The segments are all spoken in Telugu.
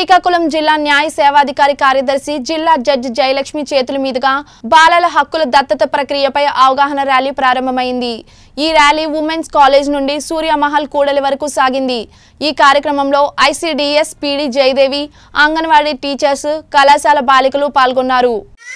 శ్రీకాకుళం జిల్లా న్యాయ సేవాధికారి కార్యదర్శి జిల్లా జడ్జి జయలక్ష్మి చేతుల మీదుగా బాలల హక్కుల దత్తత ప్రక్రియపై అవగాహన ర్యాలీ ప్రారంభమైంది ఈ ర్యాలీ ఉమెన్స్ కాలేజ్ నుండి సూర్యమహల్ కూడలి వరకు సాగింది ఈ కార్యక్రమంలో ICDS PD Jayadevi anganwadi teachers కళాశాల బాలికలు పాల్గొన్నారు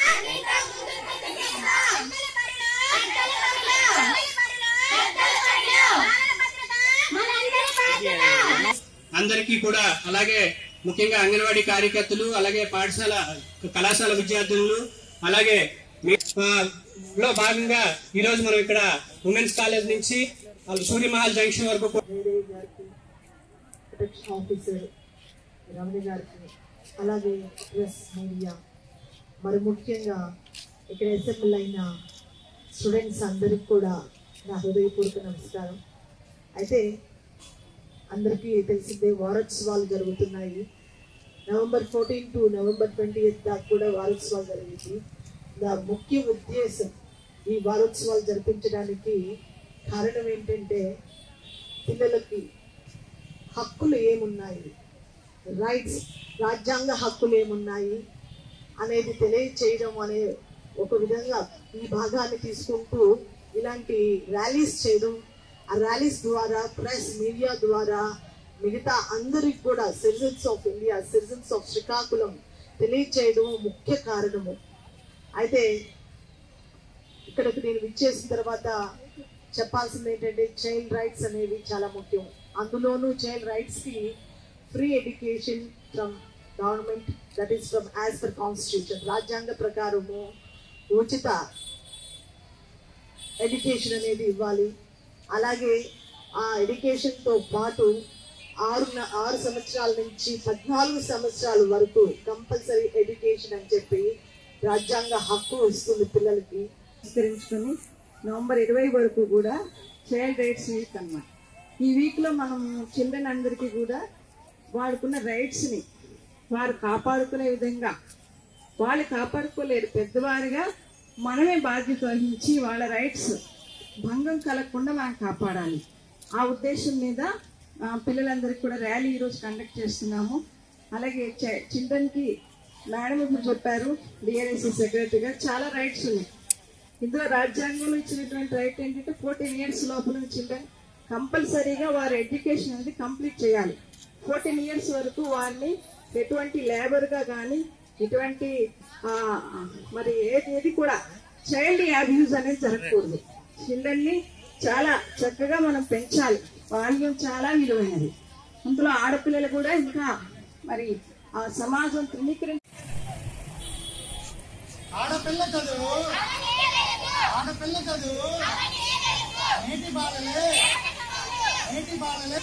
అందరికీ కూడా అలాగే ముఖ్యంగా అంగన్వాడీ కార్యకర్తలు అలాగే పాఠశాల కళాశాల విద్యార్థులు అలాగే మీ- ఆ, లో భాగంగా ఈ రోజు మనం ఇక్కడ ఉమెన్స్ కాలేజ్ నుంచి ఆ, సూర్యమహల్ జంక్షన్ వరకు కూడా మేడే గారికి ప్రొటెక్షన్ ఆఫీసర్ రమణి గారికి అలాగే ప్రెస్ మీడియా మరి ముఖ్యంగా ఇక్కడ అసెంబ్లీ అయిన స్టూడెంట్స్ అందరికి కూడా నా హృదయపూర్వక నమస్కారం అయితే అందరికీ తెలిసిందే వారోత్సవాలు జరుగుతున్నాయి November fourteen to November twenty eighth దాకా కూడా వారోత్సవాలు జరిగింది నా ముఖ్య ఉద్దేశం ఈ వారోత్సవాలు జరిపించడానికి కారణం ఏంటంటే పిల్లలకి హక్కులు ఏమున్నాయి రైట్స్ రాజ్యాంగ హక్కులు ఏమున్నాయి అనేది తెలియచేయడం అనే ఒక విధంగా ఈ భాగాన్ని తీసుకుంటూ ఇలాంటి ర్యాలీస్ చేయడం ఆ ర్యాలీస్ ద్వారా ప్రెస్ మీడియా ద్వారా మిగతా అందరికి కూడా citizens of India citizens of Srikakulam తెలియచేయడం ముఖ్య కారణము అయితే ఇక్కడికి నేను విచ్చేసిన తర్వాత చెప్పాల్సింది ఏంటంటే చైల్డ్ రైట్స్ అనేవి చాలా ముఖ్యం అందులోనూ చైల్డ్ రైట్స్ కి free education from government that is from as per constitution రాజ్యాంగ ప్రకారము ఉచిత ఎడ్యుకేషన్ అనేది ఇవ్వాలి అలాగే ఆ ఎడ్యుకేషన్తో పాటు ఆరు న- ఆరు సంవత్సరాల నుంచి పద్నాలుగు సంవత్సరాల వరకు కంపల్సరీ ఎడ్యుకేషన్ అని చెప్పి రాజ్యాంగ హక్కు ఇస్తుంది పిల్లలకి విస్తరించుకొని నవంబర్ ఇరవై వరకు కూడా చైల్డ్ రైట్స్ వీక్ అన్నమాట ఈ వీక్లో మనం చిల్డ్రన్ అందరికీ కూడా వాడుకున్న రైట్స్ని వారు కాపాడుకునే విధంగా వాళ్ళు కాపాడుకోలేరు పెద్దవారిగా మనమే బాధ్యత వహించి వాళ్ళ రైట్స్ భంగం కలగకుండా మనం కాపాడాలి ఆ ఉద్దేశం మీద ఆ, పిల్లలందరికీ కూడా ర్యాలీ ఈరోజు కండక్ట్ చేస్తున్నాము అలాగే చిల్డ్రన్కి మేడం ఇప్పుడు చెప్పారు డిఆర్ఎస్సి సెక్రటరీగా చాలా రైట్స్ ఉన్నాయి ఇందులో రాజ్యాంగంలో ఇచ్చినటువంటి రైట్ ఏంటంటే ఫోర్టీన్ ఇయర్స్ లోపల చిల్డ్రన్ కంపల్సరీగా వారి ఎడ్యుకేషన్ అనేది కంప్లీట్ చేయాలి ఫోర్టీన్ ఇయర్స్ వరకు వారిని ఎటువంటి లేబర్గా కానీ ఎటువంటి ఆ, మరి ఏది ఏది కూడా చైల్డ్ అబ్యూజ్ అనేది జరగకూడదు చిల్డ్రన్ని చాలా చక్కగా మనం పెంచాలి బాల్యం చాలా విలువైనది అందులో ఆడపిల్లలు కూడా ఇంకా మరి ఆ సమాజం తృణీకరించి ఆడపిల్ల చదువు ఆడపిల్ల చదువు నీటి బాలలే నీటి బాలలే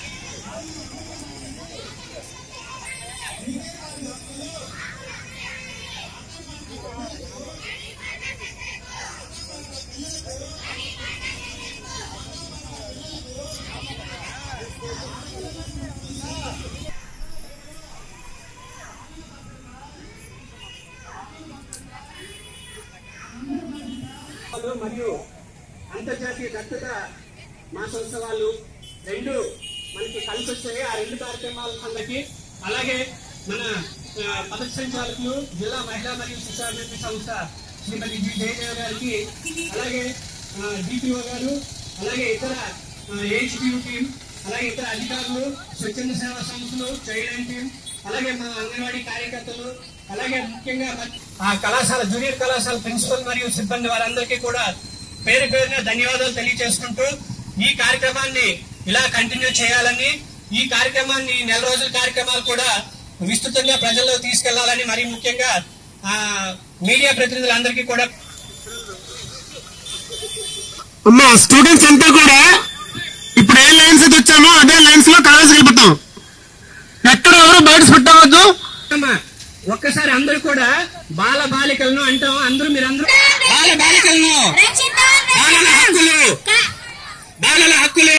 ఉత్సవాలు మరియు అంతర్జాతీయ దత్తత మాసోత్సవాలు రెండు మనకి కలిసి వచ్చాయి ఆ రెండు కార్యక్రమాల సంగతి అలాగే మన ఆ, పథక సంచాలకులు జిల్లా మహిళా మరియు శిశు అభివృద్ధి సంస్థ శ్రీమతి జి జయదేవ్ గారికి అలాగే డిపిఓ గారు అలాగే ఇతర ఏహెచ్పియు టీం అలాగే ఇతర అధికారులు స్వచ్ఛంద సేవా సంస్థలు చైల్డ్ లైన్ టీం అలాగే మా అంగన్వాడీ కార్యకర్తలు అలాగే ముఖ్యంగా మన- ఆ కళాశాల జూనియర్ కళాశాల ప్రిన్సిపల్ మరియు సిబ్బంది వారందరికీ కూడా పేరు పేరున ధన్యవాదాలు తెలియజేసుకుంటూ ఈ కార్యక్రమాన్ని ఇలా కంటిన్యూ చేయాలని ఈ కార్యక్రమాన్ని నెల రోజుల కార్యక్రమాలు కూడా విస్తృతంగా ప్రజల్లో తీసుకెళ్లాలని మరి ముఖ్యంగా ఆ, మీడియా ప్రతినిధులందరికీ కూడా అమ్మా స్టూడెంట్స్ అంతా కూడా ఇప్పుడు ఏ లైన్స్ అయితే వచ్చామో అదే లైన్స్ లో కాలేజ్ వెళ్ళిపోతాం ఎక్కడ ఎవరు బయట పెట్టవద్దు అమ్మా, ఒక్కసారి అందరూ కూడా బాల బాలికలను అంటాం అందరూ మీరందరూ బాల బాలికలను బాలల హక్కులు బాలల హక్కులు